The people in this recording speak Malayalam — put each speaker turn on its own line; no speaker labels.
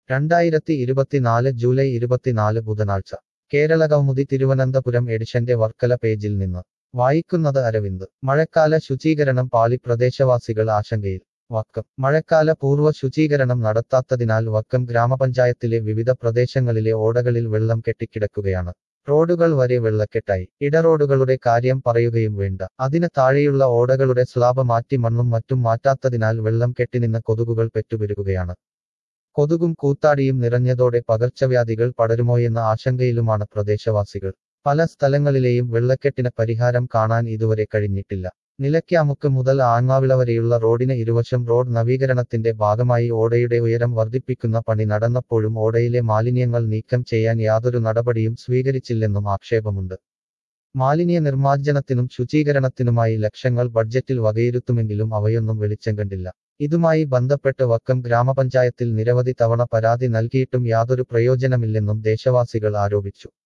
രണ്ടായിരത്തി ഇരുപത്തിനാല് ജൂലൈ ഇരുപത്തിനാല് ബുധനാഴ്ച കേരള കൗമുദി തിരുവനന്തപുരം എഡിഷന്റെ വർക്കല പേജിൽ നിന്ന് വായിക്കുന്നത് അരവിന്ദ് മഴക്കാല ശുചീകരണം പാളി പ്രദേശവാസികൾ ആശങ്കയിൽ വക്കം മഴക്കാല പൂർവ്വ ശുചീകരണം നടത്താത്തതിനാൽ വക്കം ഗ്രാമപഞ്ചായത്തിലെ വിവിധ പ്രദേശങ്ങളിലെ ഓടകളിൽ വെള്ളം കെട്ടിക്കിടക്കുകയാണ് റോഡുകൾ വരെ വെള്ളക്കെട്ടായി ഇടറോഡുകളുടെ കാര്യം പറയുകയും വേണ്ട അതിന് താഴെയുള്ള ഓടകളുടെ സ്ലാബ് മാറ്റി മണ്ണും മറ്റും മാറ്റാത്തതിനാൽ വെള്ളം കെട്ടിനിന്ന് കൊതുകുകൾ പെറ്റുപെരുകുകയാണ് കൊതുകും കൂത്താടിയും നിറഞ്ഞതോടെ പകർച്ചവ്യാധികൾ പടരുമോയെന്ന ആശങ്കയിലുമാണ് പ്രദേശവാസികൾ പല സ്ഥലങ്ങളിലെയും വെള്ളക്കെട്ടിന് പരിഹാരം കാണാൻ ഇതുവരെ കഴിഞ്ഞിട്ടില്ല നിലയ്ക്കാമുക്ക് മുതൽ ആങ്ങാവിള വരെയുള്ള റോഡിന് ഇരുവശം റോഡ് നവീകരണത്തിന്റെ ഭാഗമായി ഓടയുടെ ഉയരം വർദ്ധിപ്പിക്കുന്ന പണി നടന്നപ്പോഴും ഓടയിലെ മാലിന്യങ്ങൾ നീക്കം ചെയ്യാൻ യാതൊരു നടപടിയും സ്വീകരിച്ചില്ലെന്നും ആക്ഷേപമുണ്ട് മാലിന്യ നിർമ്മാർജ്ജനത്തിനും ശുചീകരണത്തിനുമായി ലക്ഷങ്ങൾ ബഡ്ജറ്റിൽ വകയിരുത്തുമെങ്കിലും അവയൊന്നും വെളിച്ചം കണ്ടില്ല ഇതുമായി ബന്ധപ്പെട്ട് വക്കം ഗ്രാമപഞ്ചായത്തിൽ നിരവധി തവണ പരാതി നൽകിയിട്ടും യാതൊരു പ്രയോജനമില്ലെന്നും ദേശവാസികൾ ആരോപിച്ചു